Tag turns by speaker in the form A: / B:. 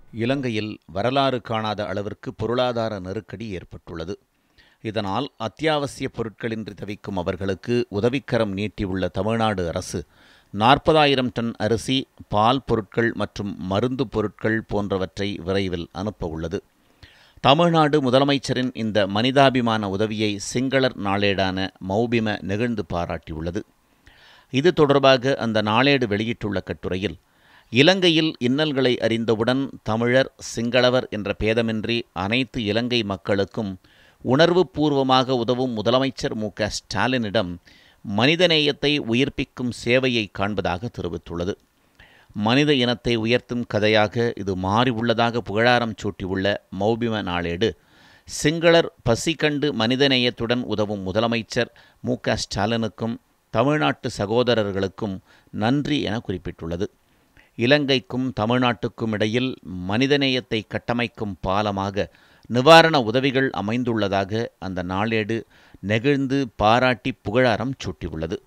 A: இலங்கையில் வரலாறு காணாத அளவிற்கு பொருளாதார நெருக்கடி ஏற்பட்டுள்ளது இதனால் அத்தியாவசிய பொருட்களின்றி தவிக்கும் அவர்களுக்கு உதவிக்கரம் நீட்டியுள்ள தமிழ்நாடு அரசு நாற்பதாயிரம் டன் அரிசி பால் பொருட்கள் மற்றும் மருந்து பொருட்கள் போன்றவற்றை விரைவில் அனுப்ப உள்ளது தமிழ்நாடு முதலமைச்சரின் இந்த மனிதாபிமான உதவியை சிங்களர் நாளேடான மௌபிம நெகிழ்ந்து பாராட்டியுள்ளது இது தொடர்பாக அந்த நாளேடு வெளியிட்டுள்ள கட்டுரையில் இலங்கையில் இன்னல்களை அறிந்தவுடன் தமிழர் சிங்களவர் என்ற பேதமின்றி அனைத்து இலங்கை மக்களுக்கும் உணர்வுபூர்வமாக உதவும் முதலமைச்சர் மு க ஸ்டாலினிடம் மனிதநேயத்தை உயிர்ப்பிக்கும் சேவையை காண்பதாக தெரிவித்துள்ளது மனித இனத்தை உயர்த்தும் கதையாக இது மாறி உள்ளதாக புகழாரம் சூட்டியுள்ள மௌபிம நாளேடு சிங்களர் பசி கண்டு மனிதநேயத்துடன் உதவும் முதலமைச்சர் மு க ஸ்டாலினுக்கும் தமிழ்நாட்டு சகோதரர்களுக்கும் நன்றி என குறிப்பிட்டுள்ளது இலங்கைக்கும் தமிழ்நாட்டுக்கும் இடையில் மனிதநேயத்தை கட்டமைக்கும் பாலமாக நிவாரண உதவிகள் அமைந்துள்ளதாக அந்த நாளேடு நெகிழ்ந்து பாராட்டி புகழாரம் சூட்டியுள்ளது